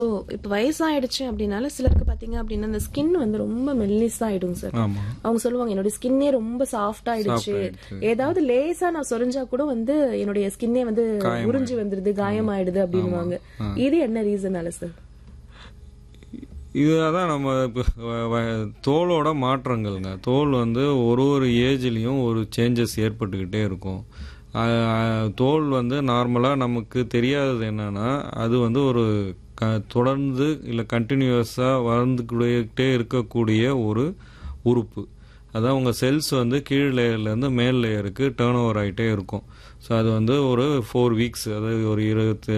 So இப்போ வயசாயிடுச்சு அப்படின்னால சிலருக்கு பாத்தீங்க அப்படின்னா அந்த ஸ்கின் வந்து ரொம்ப மெல்லிஸா ஆயிடும் சார் ஆமா அவங்க சொல்லுவாங்க என்னோட ஸ்கின்னே ரொம்ப சாஃப்ட் ஆயிடுச்சு Soft ஆயிடுச்சு. ஏதாவது லேசா நான் சொரிஞ்சா கூட வந்து என்னுடைய ஸ்கின்னே வந்து உறிஞ்சு வந்துருது காயமாயிடுது அப்படின்னுவாங்க இது என்ன ரீசனால சார் இது அதான் நம்ம இப்போ வ- வ- தோலோட மாற்றங்கள்ங்க தோல் வந்து ஒரு ஒரு ஏஜ்லேயும் ஒரு சேஞ்சஸ் ஏற்பட்டுக்கிட்டே இருக்கும் அஹ் அஹ் தோல் வந்து நார்மலாக நமக்கு தெரியாதது என்னன்னா அது வந்து ஒரு க தொடர்ந்து இல்லை கண்டினியூஸாக வளர்ந்துக்கிட்டே இருக்கக்கூடிய ஒரு உறுப்பு அதான் உங்கள் செல்ஸ் வந்து கீழ் லேயர்லேருந்து மேல் லேயருக்கு டேர்ன் ஓவர் ஆகிட்டே இருக்கும் ஸோ அது வந்து ஒரு ஃபோர் வீக்ஸ் அதாவது ஒரு இருபத்தி